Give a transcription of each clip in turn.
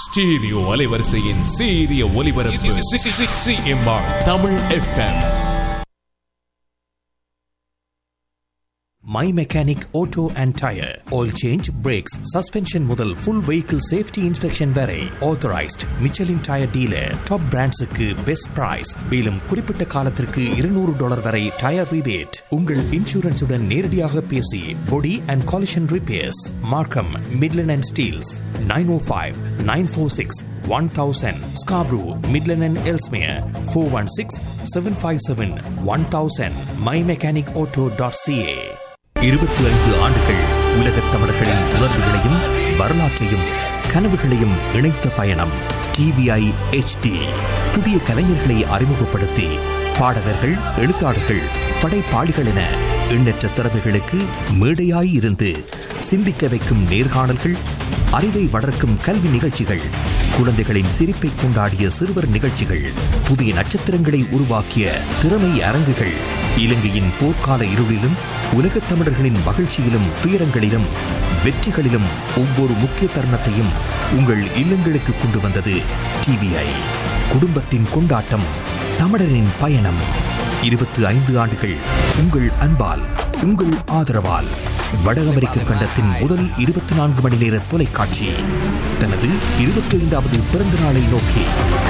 Stereo அலைவரிசையின் சீரிய ஒலிபரப்பு CMR Tamil FM my mechanic auto and tyre oil change brakes suspension முதல் ஃபுல் வெஹிக்கிள் சேஃப்டி இன்ஸ்பெக்ஷன் வரை authorised Michelin tyre dealer top பிராண்ட்ஸுக்கு best price மேலும் குறிப்பிட்ட காலத்திற்கு இருநூறு டாலர் வரை டயர் ரிபேட் உங்கள் இன்சூரன்ஸுடன் நேரடியாக பேசி body and collision repairs Markham Midland and Steeles nine o five nine four six one thousand Scarborough Midland and Ellesmere four one six seven five seven one thousand my mechanic auto dot CA இருபத்தி ஐந்து ஆண்டுகள் உலகத் தமிழர்களின் உணர்வுகளையும் வரலாற்றையும் கனவுகளையும் இணைத்த பயணம் TVI HD புதிய கலைஞர்களை அறிமுகப்படுத்தி பாடகர்கள் எழுத்தாளர்கள் படைப்பாளிகள் என எண்ணற்ற திறமைகளுக்கு மேடையாய் இருந்து சிந்திக்க வைக்கும் நேர்காணல்கள் அறிவை வளர்க்கும் கல்வி நிகழ்ச்சிகள் குழந்தைகளின் சிரிப்பை கொண்டாடிய சிறுவர் நிகழ்ச்சிகள் புதிய நட்சத்திரங்களை உருவாக்கிய திறமை அரங்குகள் இலங்கையின் போர்க்கால இருளிலும் உலகத் தமிழர்களின் மகிழ்ச்சியிலும் துயரங்களிலும் வெற்றிகளிலும் ஒவ்வொரு முக்கிய தருணத்தையும் உங்கள் இல்லங்களுக்கு கொண்டு வந்தது டிவிஐ குடும்பத்தின் கொண்டாட்டம் தமிழரின் பயணம் இருபத்தி ஐந்து ஆண்டுகள் உங்கள் அன்பால் உங்கள் ஆதரவால் வட அமெரிக்க கண்டத்தின் முதல் இருபத்தி நான்கு மணி நேர தொலைக்காட்சி தனது இருபத்தி ஐந்தாவது பிறந்த நாளை நோக்கி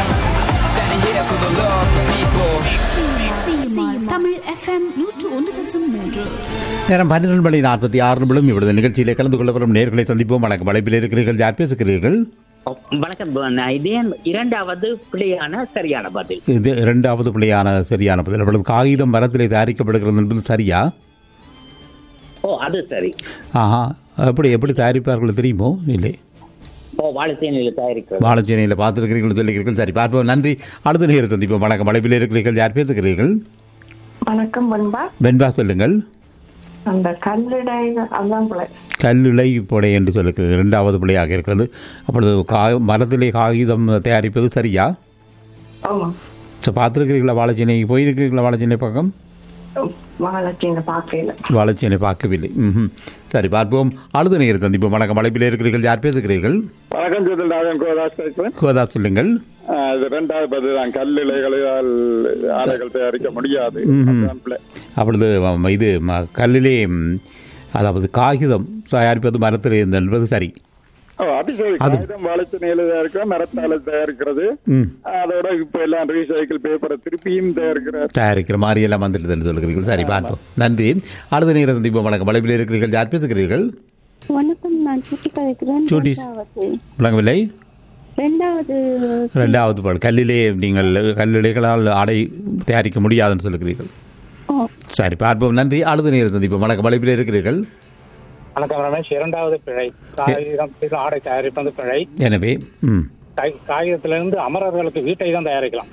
சிஎம்ஆர் தமிழ் எஃப்எம் நூற்று ஒன்று தசம் மூன்று நேரம் பன்னிரண்டு மணி நாற்பத்தி ஆறு நிமிடம் இவ்வளவு நிகழ்ச்சியிலே கலந்து கொள்ள வரும் நேர்களை சந்திப்போம் வணக்கம் அழைப்பில் இருக்கிறீர்கள் யார் பேசுகிறீர்கள் வணக்கம் நான் இதே இரண்டாவது பிள்ளையான சரியான பதில் இது இரண்டாவது பிள்ளையான சரியான பதில் அப்பொழுது காகிதம் மரத்திலே தயாரிக்கப்படுகிறது என்பது சரியா ஓ அது சரி ஆஹா எப்படி எப்படி தயாரிப்பார்கள் தெரியுமோ இல்லை ஓ வாழைச்சேனையில் தயாரிக்கிறது வாழைச்சேனையில் பார்த்துருக்கிறீர்கள் சொல்லிக்கிறீர்கள் சரி பார்ப்போம் நன்றி அடுத்த நேரம் சந்திப்போம் வணக்கம் அழைப்பில் இருக்கிறீர்கள் யார் பேசுகிறீர்கள் வணக்கம் பண்பா வெண்பா சொல்லுங்கள் அந்த கல்லிடை அதான் பிள்ளை கல்லிழை புடை என்று சொல்லுகிறது இரண்டாவது பிள்ளையாக இருக்கிறது அப்பொழுது கா மரத்திலே காகிதம் தயாரிப்பது சரியா ஆமா ஸோ பார்த்துருக்கிறீங்களா வாழைச்சேனை போயிருக்கிறீங்களா வாழைச்சேனை பக்கம் மகாலட்சுமி பார்க்கல வாழைச்சேனை பார்க்கவில்லை ம் சரி பார்ப்போம் அடுத்த நேரம் சந்திப்போம் வணக்கம் அழைப்பில் இருக்கிறீர்கள் யார் பேசுகிறீர்கள் வணக்கம் சுதல்ராஜன் கோதாஸ் பேசுறேன் கோதா சொல்லுங்கள் ஆஹ் இது ரெண்டாவது பதில் தான் கல் இலைகளால் ஆடைகள் தயாரிக்க முடியாது அதான் பிள்ளை. அப்பொழுது ம- இது ம- கல்லிலே ம், அதாவது காகிதம் தயாரிப்பது மரத்தில் இருந்து என்பது சரி ஓ, அது சரி அது- காகிதம் வாழைச்சனையில தயாரிக்கிறோம் மரத்தால தயாரிக்கிறது ம் அதோட இப்ப எல்லாம் ரீசைக்கிள் பேப்பரை திருப்பியும் தயாரிக்கிறார் தயாரிக்கிற மாதிரி எல்லாம் வந்துட்டு என்று சொல்லுகிறீர்கள் சரி பார்ப்போம் நன்றி அடுத்த நேரம் சந்திப்போம் வணக்கம் அழைப்பில் இருக்கிறீர்கள் யார் பேசுகிறீர்கள் வணக்கம் நான் சுட்டி கதைக்கிறேன் சுட்டி. ரெண்டாவது விளங்கவில்லை ரெண்டாவது ரெண்டாவது பாடல் கல்லிலே நீங்கள் கல்லிலைகளால் ஆடை தயாரிக்க முடியாதுன்னு சொல்லுகிறீர்கள் ஓ சரி பார்ப்போம் நன்றி அடுத்த நேரம் சந்திப்போம் வணக்கம் அழைப்பில் இருக்கிறீர்கள் வணக்கம் ரமேஷ் இரண்டாவது பிழை காகிதத்தில் ஆடை தயாரிப்பது பிழை எனவே ம் காய்- காகிதத்திலிருந்து அமரர்களுக்கு வீட்டை தான் தயாரிக்கலாம்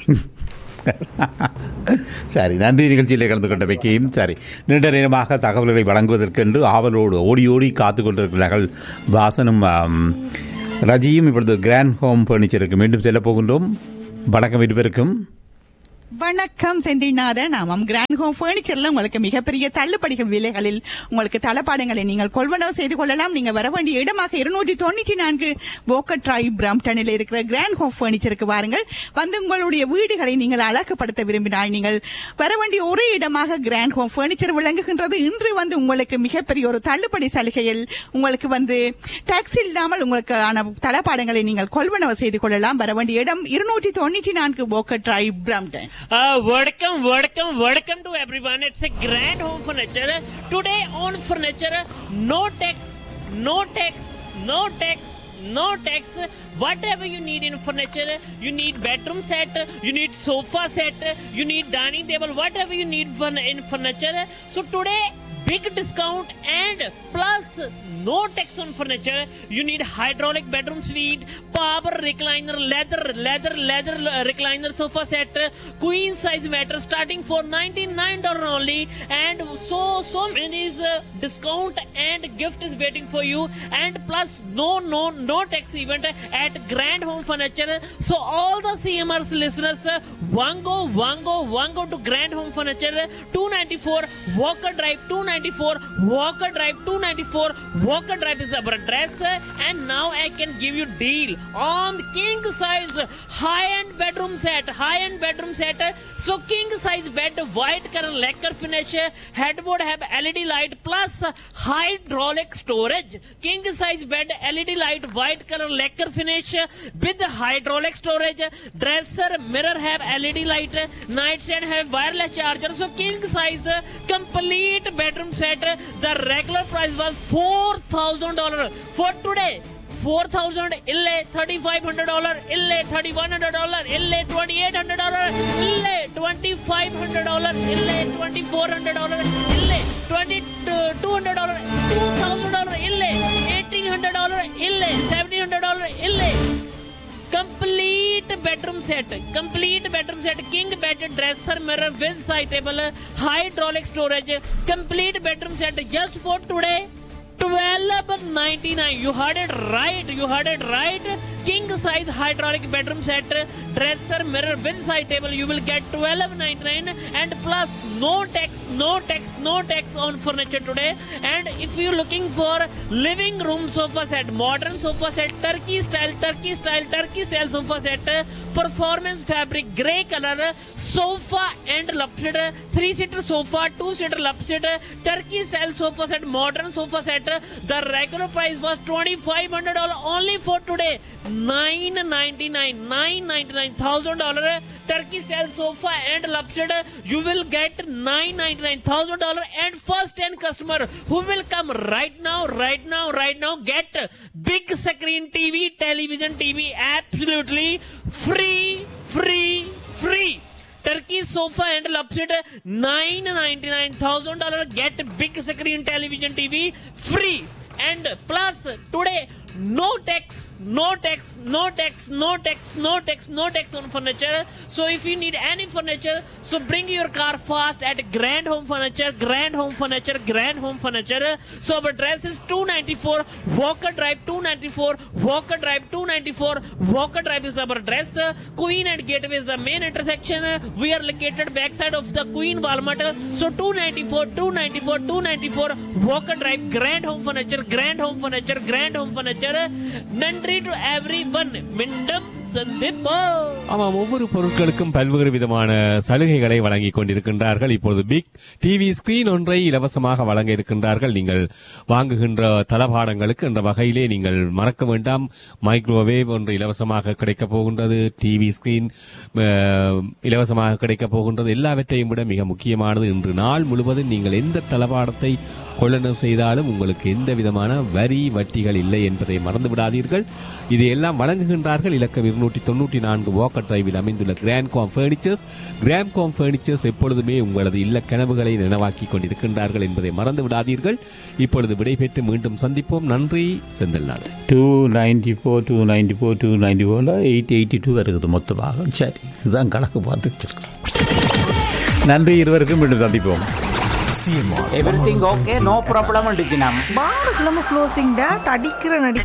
சரி நன்றி நிகழ்ச்சியில் கலந்து கொண்டமைக்கு சரி நீண்ட நேரமாக தகவல்களை வழங்குவதற்கென்று ஆவலோடு ஓடி ஓடி காத்து கொண்டிருக்கிறார்கள் வாசனும் ஆம், ரஜியும் இப்பொழுது கிராண்ட் ஹோம் ஃபர்னிச்சருக்கு மீண்டும் செல்ல போகின்றோம் வணக்கம் இருவருக்கும் வணக்கம் செந்தில்நாதன் ஆமாம் கிராண்ட் ஹோம் பர்னிச்சர்ல உங்களுக்கு மிகப்பெரிய தள்ளுபடிகள் விலைகளில் உங்களுக்கு தளபாடங்களை நீங்கள் கொள்வனவு செய்து கொள்ளலாம் நீங்க வர வேண்டிய இடமாக இருநூற்றி தொண்ணூற்றி நான்கு போக்கட் டிரைவ் பிராம்டனில் இருக்கிற கிராண்ட் ஹோம் பர்னிச்சருக்கு வாருங்கள் வந்து உங்களுடைய வீடுகளை நீங்கள் அழகுபடுத்த விரும்பினால் நீங்கள் வர வேண்டிய ஒரே இடமாக கிராண்ட் ஹோம் பர்னிச்சர் விளங்குகின்றது இன்று வந்து உங்களுக்கு மிகப்பெரிய ஒரு தள்ளுபடி சலுகையில் உங்களுக்கு வந்து டாக்ஸ் இல்லாமல் உங்களுக்கான தளபாடங்களை நீங்கள் கொள்வனவு செய்து கொள்ளலாம் வர வேண்டிய இடம் இருநூற்றி தொண்ணூற்றி நான்கு போக்கட் drive Brampton Uh, welcome, welcome, welcome to everyone. It's a grand home furniture. Today on furniture, no tax, no tax, no tax. No tax. Whatever you need in furniture, you need bedroom set, you need sofa set, you need dining table, whatever you need fun- in furniture. So today, big discount and plus no tax on furniture. You need hydraulic bedroom suite, power recliner, leather, leather, leather uh, recliner sofa set, uh, queen size mattress starting for $99 only. And so, so many is uh, discount and gift is waiting for you. And plus no, no, no tax event at Grand Home Furniture. So all the CMR's listeners, uh, Wango, Wango, Wango to Grand Home Furniture, 294 Walker Drive, 294 294 walker drive 294 walker drive is our address and now i can give you deal on king size high end bedroom set high end bedroom set so king size bed white color lacquer finish headboard have led light plus hydraulic storage king size bed led light white color lacquer finish with hydraulic storage dresser mirror have led light nightstand have wireless charger so king size complete bedroom set the regular price was $4000 for today 4000 ille $3500 ille $3100 ille $2800 ille $2500 ille $2400 ille $2200 $2000 ille $1800 ille $1700 ille complete bedroom set complete bedroom set king bed dresser mirror with side table hydraulic storage complete bedroom set just for today 1299 you heard it right you heard it right king size hydraulic bedroom set dresser mirror with side table you will get 1299 and plus no tax no tax no tax on furniture today and if you're looking for living room sofa set modern sofa set turkey style turkey style turkey style sofa set performance fabric gray color sofa and lupseed three seater sofa two seater lupseed turkey style sofa set modern sofa set the regular price was $2500 only for today 999 999 thousand dollar turkey style sofa and lupseed you will get 999 thousand dollar and first 10 customer who will come right now right now right now get big screen tv television tv absolutely free free free turkey sofa and lupseed nine ninety nine thousand dollar get big screen television tv free and plus today no tax no tax no tax no tax no tax no tax on furniture so if you need any furniture so bring your car fast at grand home furniture grand home furniture grand home furniture so our address is 294 walker drive 294 walker drive 294 walker drive is our address queen and gateway is the main intersection we are located backside of the queen walmart so 294 294 294 walker drive grand home furniture grand home furniture grand home furniture நன்றி to everyone மீண்டும் சந்திப்போம் ஆமாம் ஒவ்வொரு பொருட்களுக்கும் பல்வேறு விதமான சலுகைகளை வழங்கிக் கொண்டிருக்கின்றார்கள் இப்பொழுது பிக் டிவி ஸ்கிரீன் ஒன்றை இலவசமாக வழங்க இருக்கின்றார்கள் நீங்கள் வாங்குகின்ற தளபாடங்களுக்கு என்ற வகையிலே நீங்கள் மறக்க வேண்டாம் மைக்ரோவேவ் ஒன்று இலவசமாக கிடைக்கப் போகின்றது டிவி ஸ்கிரீன் இலவசமாக கிடைக்கப் போகின்றது எல்லாவற்றையும் விட மிக முக்கியமானது இன்று நாள் முழுவதும் நீங்கள் எந்த தளபாடத்தை கொள்ளளவு செய்தாலும் உங்களுக்கு எந்த விதமான வரி வட்டிகள் இல்லை என்பதை மறந்து விடாதீர்கள் இதையெல்லாம் வழங்குகின்றார்கள் இலக்கம் இருநூற்றி தொண்ணூற்றி நான்கு வாக்கர் டிரைவில் அமைந்துள்ள grand home furnitures grand home furnitures எப்பொழுதுமே உங்களது இல்ல கனவுகளை நினைவாக்கி கொண்டிருக்கின்றார்கள் என்பதை மறந்து விடாதீர்கள் இப்பொழுது விடைபெற்று மீண்டும் சந்திப்போம் நன்றி செந்தில் நாள் two ninety four two ninety four two ninety ஃபோரில் எயிட் எயிட்டி டூ வருகிறது மொத்தமாக சரி இதுதான் கணக்கு பார்த்து வச்சிருக்கோம் நன்றி இருவருக்கும் மீண்டும் சந்திப்போம் எவ்ரிதிங் ஓகே நோ ப்ராப்ளம் டிஜினம் பாருகளும் க்ளோசிங் டேட் அடிக்கிற நடி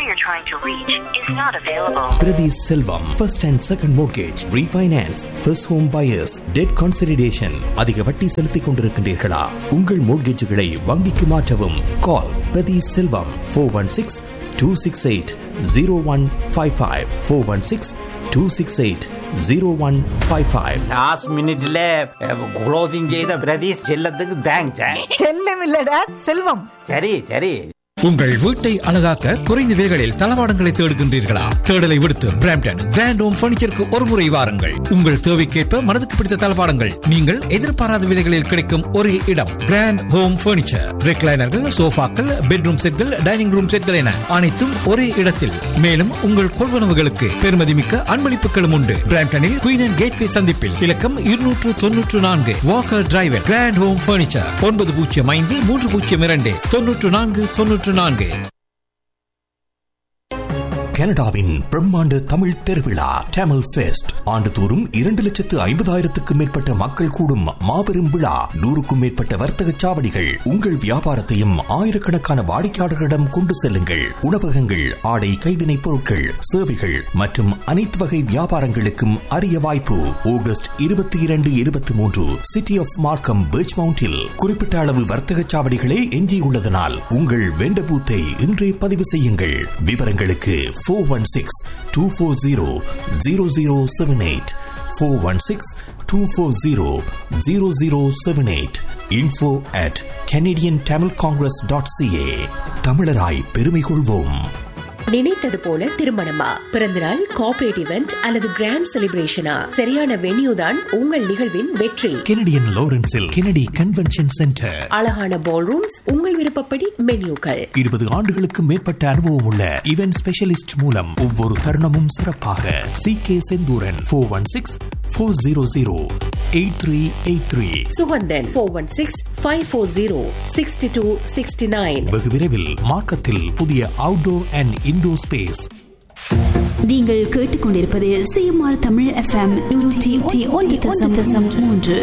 Priti Selvam, first and second mortgage, refinance, first home buyers, debt consolidation. அதிக வட்டி செலுத்திக் கொண்டிருக்கின்றீர்களா உங்கள் மோட்கேஜுகளை வங்கிக்கு மாற்றவும் call Prathi Selvam four one six two six eight zero one five five four one six two six eight zero one five five last மினிட்ல closing செய்த பிரதீஷ் செல்லத்துக்கு thanks செல்லம் இல்ல டேட் செல்வம் சரி சரி உங்கள் வீட்டை அழகாக்க குறைந்த விலைகளில் தளவாடங்களை தேடுகின்றீர்களா தேடலை விடுத்து பிராம்டன் கிராண்ட் ஹோம் பர்னிச்சருக்கு ஒரு முறை வாருங்கள் உங்கள் தேவைக்கேற்ப மனதுக்கு பிடித்த தளவாடங்கள் நீங்கள் எதிர்பாராத விலைகளில் கிடைக்கும் ஒரே இடம் கிராண்ட் ஹோம் பர்னிச்சர் ரெக்லைனர்கள் சோஃபாக்கள் பெட்ரூம் செட்கள் டைனிங் ரூம் செட்கள் என அனைத்தும் ஒரே இடத்தில் மேலும் உங்கள் கொள்வனவுகளுக்கு பெருமதிமிக்க அன்பளிப்புகளும் உண்டு பிராம்டனில் குயின் அண்ட் கேட்வே சந்திப்பில் இலக்கம் இருநூற்று தொன்னூற்று நான்கு Walker driver grand home furniture ஒன்பது பூஜ்ஜியம் ஐந்து மூன்று பூஜ்ஜியம் இரண்டு தொன்னூற்று நான்கு தொன்னூற்று நான்கு கனடாவின் பிரம்மாண்ட தமிழ் திருவிழா டேமல் ஃபெஸ்ட் ஆண்டுதோறும் இரண்டு லட்சத்து ஐம்பதாயிரத்துக்கும் மேற்பட்ட மக்கள் கூடும் மாபெரும் விழா நூறுக்கும் மேற்பட்ட வர்த்தக சாவடிகள் உங்கள் வியாபாரத்தையும் ஆயிரக்கணக்கான வாடிக்கையாளர்களிடம் கொண்டு செல்லுங்கள் உணவகங்கள் ஆடை கைவினைப் பொருட்கள் சேவைகள் மற்றும் அனைத்து வகை வியாபாரங்களுக்கும் அரிய வாய்ப்பு ஆகஸ்ட் இருபத்தி இரண்டு இருபத்தி மூன்று சிட்டி ஆஃப் மார்க்கம் பீச் மவுண்டில் குறிப்பிட்ட அளவு வர்த்தக சாவடிகளே எஞ்சியுள்ளதனால் உங்கள் வெண்ட பூத்தை இன்றே பதிவு செய்யுங்கள் விவரங்களுக்கு four one six two four zero zero zero seven eight four one six two four zero zero zero seven eight info at Canadian Tamil congress dot CA தமிழராய் பெருமை கொள்வோம் நினைத்தது போல திருமணமா பிறந்தநாள் கார்ப்பரேட் இவெண்ட் அல்லது கிராண்ட் செலிப்ரேஷனா சரியான வென்யூ தான் உங்கள் நிகழ்வின் வெற்றி கெனடியன் லாரன்ஸில் கெனடி கன்வென்ஷன் சென்டர் அழகான பால் ரூம்ஸ் உங்கள் விருப்பப்படி மென்யூக்கள் இருபது ஆண்டுகளுக்கு மேற்பட்ட அனுபவம் உள்ள இவென்ட் ஸ்பெஷலிஸ்ட் மூலம் ஒவ்வொரு தருணமும் சிறப்பாக C K Senthooran four one six four zero zero eight three eight three Suganthan four one six five four zero sixty two sixty nine வெகு விரைவில் மார்க்கத்தில் புதிய அவுட்டோர் அண்ட் இன்டோர் ஸ்பேஸ் நீங்கள் கேட்டுக்கொண்டிருப்பது சிஎம்ஆர் தமிழ் எஃப்எம் நூற்றி ஒன்று தசம் தசம் மூன்று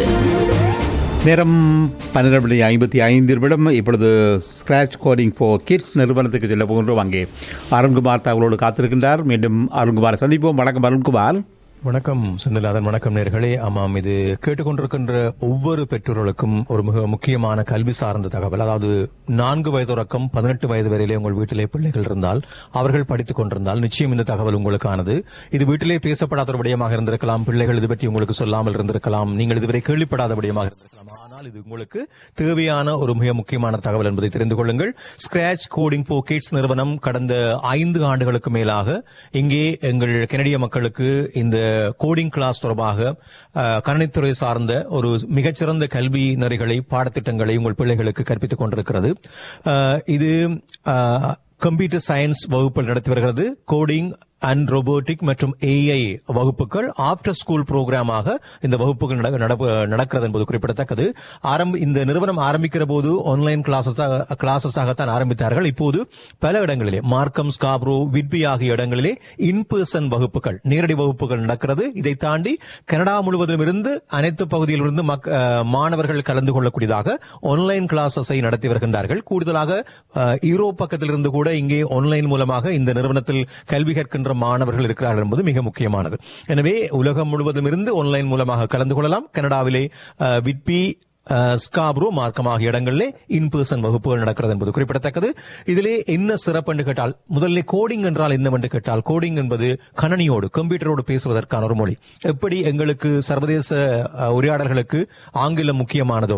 நேரம் பன்னிரண்டு மணி ஐம்பத்தி ஐந்து நிமிடம் இப்பொழுது ஸ்கிராச் கோடிங் ஃபார் கிட்ஸ் நிறுவனத்துக்கு செல்ல போகின்றோம் அங்கே அருண்குமார் தகவலோடு காத்திருக்கின்றார் மீண்டும் அருண்குமார் சந்திப்போம் வணக்கம் அருண்குமார் வணக்கம் செந்தில்நாதன் வணக்கம் நேர்களே ஆமாம் இது கேட்டுக்கொண்டிருக்கின்ற ஒவ்வொரு பெற்றோர்களுக்கும் ஒரு மிக முக்கியமான கல்வி சார்ந்த தகவல் அதாவது நான்கு வயது தொடக்கம் பதினெட்டு வயது வரையிலே உங்கள் வீட்டிலே பிள்ளைகள் இருந்தால் அவர்கள் படித்துக் கொண்டிருந்தால் நிச்சயம் இந்த தகவல் உங்களுக்கானது இது வீட்டிலே பேசப்படாத ஒரு விடயமாக இருந்திருக்கலாம் பிள்ளைகள் இது பற்றி உங்களுக்கு சொல்லாமல் இருந்திருக்கலாம் நீங்கள் இதுவரை கேள்விப்படாத விடயமாக இருந்திருக்கலாம் ஆனால் இது உங்களுக்கு தேவையான ஒரு மிக முக்கியமான தகவல் என்பதை தெரிந்து கொள்ளுங்கள் ஸ்கிராச் கோடிங் போ கிட்ஸ் நிறுவனம் கடந்த ஐந்து ஆண்டுகளுக்கு மேலாக இங்கே எங்கள் கனடிய மக்களுக்கு இந்த கோடிங் கிளாஸ் தொடர்பாக அஹ், கணினித்துறை சார்ந்த ஒரு மிகச்சிறந்த கல்வி நெறிகளை பாடத்திட்டங்களை உங்கள் பிள்ளைகளுக்கு கற்பித்துக் கொண்டிருக்கிறது அஹ், இது கம்ப்யூட்டர் சயின்ஸ் வகுப்புகள் நடத்தி வருகிறது கோடிங் அண்ட் ரோபோட்டிக் மற்றும் ஏஐ வகுப்புகள் ஆப்டர் ஸ்கூல் புரோகிராமாக இந்த வகுப்புகள் நட- நடப்பு- நடக்கிறது என்பது குறிப்பிடத்தக்கது ஆரம்ப இந்த நிறுவனம் ஆரம்பிக்கிற போது ஆன்லைன் கிளாஸஸ் கிளாஸஸாகத்தான் ஆரம்பித்தார்கள் இப்போது பல இடங்களிலே மார்க்கம் ஸ்காப்ரோ விட்பி ஆகிய இடங்களிலே இன் பர்சன் வகுப்புகள் நேரடி வகுப்புகள் நடக்கிறது இதை தாண்டி கனடா முழுவதிலும் இருந்து அனைத்து பகுதியிலிருந்து மக்க- அஹ், மாணவர்கள் கலந்து கொள்ளக்கூடியதாக ஆன்லைன் கிளாஸஸை நடத்தி வருகின்றார்கள் கூடுதலாக அஹ், யூரோப் பக்கத்திலிருந்து கூட இங்கே ஆன்லைன் மூலமாக இந்த நிறுவனத்தில் கல்வி கற்கின்ற மாணவர்கள் இருக்கிறார்கள் என்பது மிக முக்கியமானது எனவே உலகம் முழுவதும் இருந்து ஆன்லைன் மூலமாக கலந்து கொள்ளலாம் கனடாவிலே அஹ், விட்பி அஹ், ஸ்காப்ரோ மார்க்கம் ஆகிய இடங்களிலே இன் பர்சன் வகுப்புகள் நடக்கிறது என்பது குறிப்பிடத்தக்கது இதிலே என்ன சிறப்பு என்று கேட்டால் முதல்ல கோடிங் என்றால் என்னவென்று கேட்டால் கோடிங் என்பது கணனியோடு கம்ப்யூட்டரோடு பேசுவதற்கான ஒரு மொழி எப்படி எங்களுக்கு சர்வதேச அஹ், உரையாடல்களுக்கு ஆங்கிலம் முக்கியமானதோ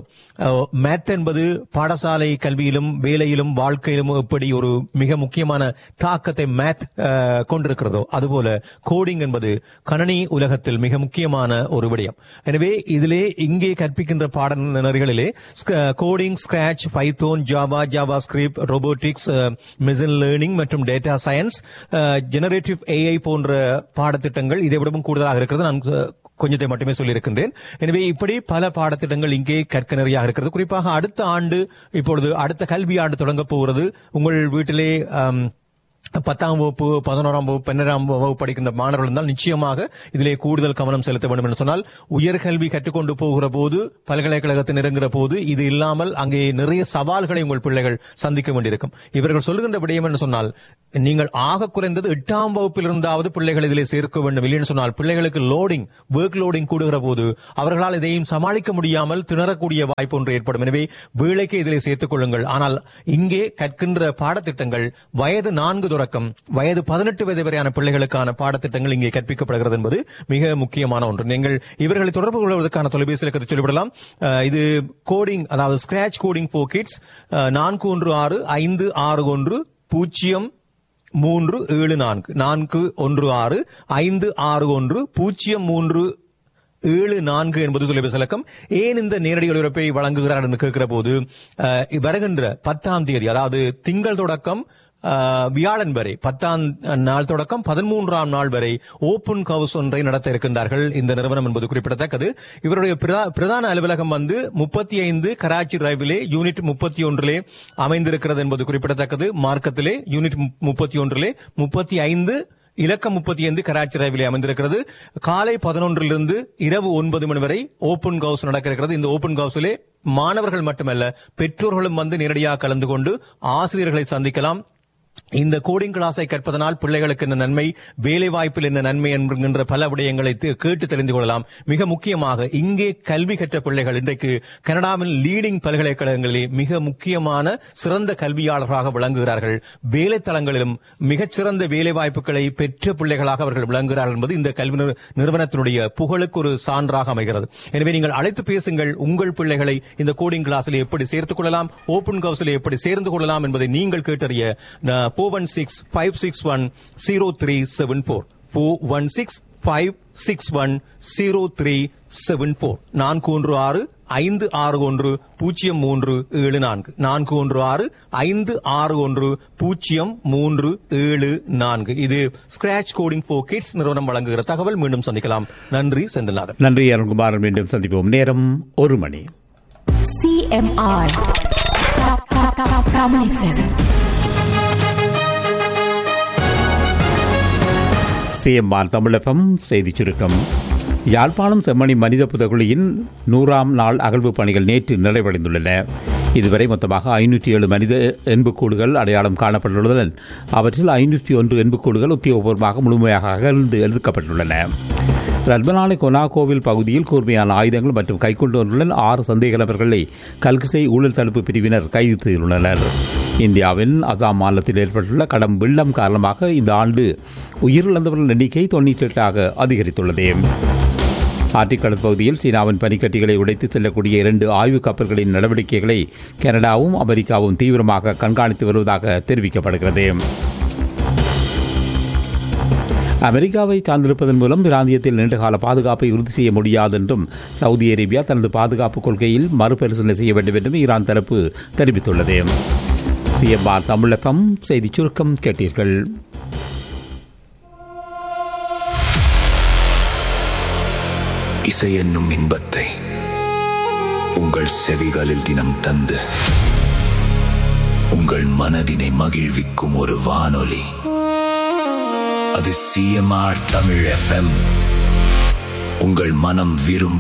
மேத் என்பது பாடசாலை கல்வியிலும் வேலையிலும் வாழ்க்கையிலும் எப்படி ஒரு மிக முக்கியமான தாக்கத்தை மேத் கொண்டிருக்கிறதோ அதுபோல கோடிங் என்பது கணனி உலகத்தில் மிக முக்கியமான ஒரு விடயம் எனவே இதிலே இங்கே கற்பிக்கின்ற பாடநெறிகளிலே coding scratch python Java JavaScript robotics machine learning மற்றும் டேட்டா சயின்ஸ் ஜெனரேட்டிவ் ஏஐ போன்ற பாடத்திட்டங்கள் இதை விடவும் கூடுதலாக இருக்கிறது நான் அஹ், கொஞ்சத்தை மட்டுமே சொல்லியிருக்கின்றேன் எனவே இப்படி பல பாடத்திட்டங்கள் இங்கே கற்க நிறையாக இருக்கிறது குறிப்பாக அடுத்த ஆண்டு இப்பொழுது அடுத்த கல்வி ஆண்டு தொடங்க போகிறது உங்கள் வீட்டிலே ஆம், பத்தாம் வகுப்பு பதினோராம் வகுப்பு பன்னிரெண்டாம் வகுப்பு படிக்கின்ற மாணவர்கள் இருந்தால் நிச்சயமாக இதிலே கூடுதல் கவனம் செலுத்த வேண்டும் என்று சொன்னால் உயர்கல்வி கற்றுக்கொண்டு போகிற போது பல்கலைக்கழகத்தில் நெருங்குற போது இது இல்லாமல் அங்கே நிறைய சவால்களை உங்கள் பிள்ளைகள் சந்திக்க வேண்டியிருக்கும் இவர்கள் சொல்லுகின்ற விடயம் என்று சொன்னால் நீங்கள் ஆக குறைந்தது எட்டாம் வகுப்பில் இருந்தாவது பிள்ளைகள் இதிலே சேர்க்க வேண்டும் இல்லைன்னு சொன்னால் பிள்ளைகளுக்கு லோடிங் ஒர்க் லோடிங் கூடுகிற போது அவர்களால் இதையும் சமாளிக்க முடியாமல் திணறக்கூடிய வாய்ப்பு ஒன்று ஏற்படும் எனவே வேலைக்கு இதிலே சேர்த்துக் கொள்ளுங்கள் ஆனால் இங்கே கற்கின்ற பாடத்திட்டங்கள் வயது நான்கு தொடக்கம் வயது பதினெட்டு வயது வரையான பிள்ளைகளுக்கான பாடத்திட்டங்கள் இங்கே கற்பிக்கப்படுகிறது என்பது மிக முக்கியமான ஒன்று நீங்கள் இவர்களை தொடர்பு கொள்வதற்கான தொலைபேசி இலக்கத்தை சொல்லிவிடலாம் அஹ், இது கோடிங் அதாவது ஸ்கிராச் கோடிங் போ கிட்ஸ் நான்கு ஒன்று ஆறு ஐந்து ஆறு ஒன்று பூஜ்ஜியம் மூன்று ஏழு நான்கு நான்கு ஒன்று ஆறு ஐந்து ஆறு ஒன்று பூஜ்ஜியம் மூன்று ஏழு நான்கு என்பது தொலைபேசி இலக்கம் ஏன் இந்த நேரடி ஒளிபரப்பை வழங்குகிறார் என்று கேட்கிற போது அஹ், வருகின்ற பத்தாம் தேதி அதாவது திங்கள் தொடக்கம் ஆஹ், வியாழன் வரை பத்தாம் நாள் தொடக்கம் பதிமூன்றாம் நாள் வரை ஓபன் ஹவுஸ் ஒன்றை நடத்த இருக்கின்றார்கள் இந்த நிறுவனம் என்பது குறிப்பிடத்தக்கது இவருடைய பிரதா- பிரதான அலுவலகம் வந்து முப்பத்தி ஐந்து கராச்சி ரயிலே யூனிட் முப்பத்தி ஒன்றிலே அமைந்திருக்கிறது என்பது குறிப்பிடத்தக்கது மார்க்கத்திலே யூனிட் முப்பத்தி ஒன்றிலே முப்பத்தி ஐந்து இலக்கம் முப்பத்தி ஐந்து கராச்சி ரயிலே அமைந்திருக்கிறது காலை பதினொன்றிலிருந்து இரவு ஒன்பது மணி வரை ஓபன் ஹவுஸ் நடக்க இருக்கிறது இந்த ஓபன் ஹவுஸிலே மாணவர்கள் மட்டுமல்ல பெற்றோர்களும் வந்து நேரடியாக கலந்து கொண்டு ஆசிரியர்களை சந்திக்கலாம் இந்த கோடிங் கிளாஸை கற்பதனால் பிள்ளைகளுக்கு என்ன நன்மை வேலை வாய்ப்பில் என்ன நன்மை என்கின்ற பல விடயங்களை தி- கேட்டு தெரிந்து கொள்ளலாம் மிக முக்கியமாக இங்கே கல்வி கற்ற பிள்ளைகள் இன்றைக்கு கனடாவின் லீடிங் பல்கலைக்கழகங்களிலே மிக முக்கியமான சிறந்த கல்வியாளர்களாக விளங்குகிறார்கள் வேலை தளங்களிலும் மிகச்சிறந்த வேலை வாய்ப்புகளை பெற்ற பிள்ளைகளாக அவர்கள் விளங்குகிறார்கள் என்பது இந்த கல்வி நிறு- நிறுவனத்தினுடைய புகழுக்கு ஒரு சான்றாக அமைகிறது எனவே நீங்கள் அழைத்து பேசுங்கள் உங்கள் பிள்ளைகளை இந்த கோடிங் கிளாஸில் எப்படி சேர்த்துக் கொள்ளலாம் ஓபன் ஹவுஸில் எப்படி சேர்ந்து கொள்ளலாம் என்பதை நீங்கள் கேட்டறிய four one six five six one zero three seven four four one six five six one zero three seven four நான்கு ஒன்று ஆறு ஐந்து ஆறு ஒன்று பூஜ்ஜியம் மூன்று ஏழு நான்கு நான்கு ஒன்று ஆறு ஐந்து ஆறு ஒன்று பூஜ்ஜியம் மூன்று ஏழு நான்கு இது ஸ்கிராச் கோடிங் ஃபோர் கிட்ஸ் நிறுவனம் வழங்குகிற தகவல் மீண்டும் சந்திக்கலாம் நன்றி செந்தில்நாதன் நன்றி அருண்குமார் மீண்டும் சந்திப்போம் நேரம் ஒரு மணி CMR. Tamil FM. சிஎம்ஆர் தமிழகம் செய்திச் சுருக்கம் யாழ்ப்பாணம் செம்மணி மனித புதகுழியின் நூறாம் நாள் அகழ்வு பணிகள் நேற்று நிறைவடைந்துள்ளன இதுவரை மொத்தமாக ஐநூற்றி ஏழு மனித எண்புக்கூடுகள் அடையாளம் காணப்பட்டுள்ளதுடன் அவற்றில் ஐநூற்றி ஒன்று எண்புக்கூடுகள் உத்தியோகபூர்வமாக முழுமையாக அகழ்ந்து எழுதுக்கப்பட்டுள்ளன ரத்மலானை கொனாகோவில் பகுதியில் கூர்மையான ஆயுதங்கள் மற்றும் கைக்குண்டு ஒன்றுடன் ஆறு சந்தேக நபர்களை கல்கிசை ஊழல் தடுப்பு பிரிவினர் கைது செய்துள்ளனர் இந்தியாவின் அசாம் மாநிலத்தில் ஏற்பட்டுள்ள கடும் வெள்ளம் காரணமாக இந்த ஆண்டு உயிரிழந்தவர்கள் எண்ணிக்கை தொண்ணூற்றி எட்டாக அதிகரித்துள்ளது ஆர்டிக் கடல் பகுதியில் சீனாவின் பனிக்கட்டிகளை உடைத்து செல்லக்கூடிய இரண்டு ஆய்வு கப்பல்களின் நடவடிக்கைகளை கனடாவும் அமெரிக்காவும் தீவிரமாக கண்காணித்து வருவதாக தெரிவிக்கப்படுகிறது அமெரிக்காவை சார்ந்திருப்பதன் மூலம் பிராந்தியத்தில் நீண்டகால பாதுகாப்பை உறுதி செய்ய முடியாது என்றும் சவுதி அரேபியா தனது பாதுகாப்பு கொள்கையில் மறுபரிசீலனை செய்ய வேண்டும் என்றும் ஈரான் தரப்பு தெரிவித்துள்ளது சிஎம்ஆர் தமிழகம் செய்திச் சுருக்கம் கேட்டீர்கள் இசை என்னும் இன்பத்தை உங்கள் செவிகளில் தினம் தந்து உங்கள் மனதினை மகிழ்விக்கும் ஒரு வானொலி அது சிஎம்ஆர் தமிழ் எஃப்எம் உங்கள் மனம் விரும்பும்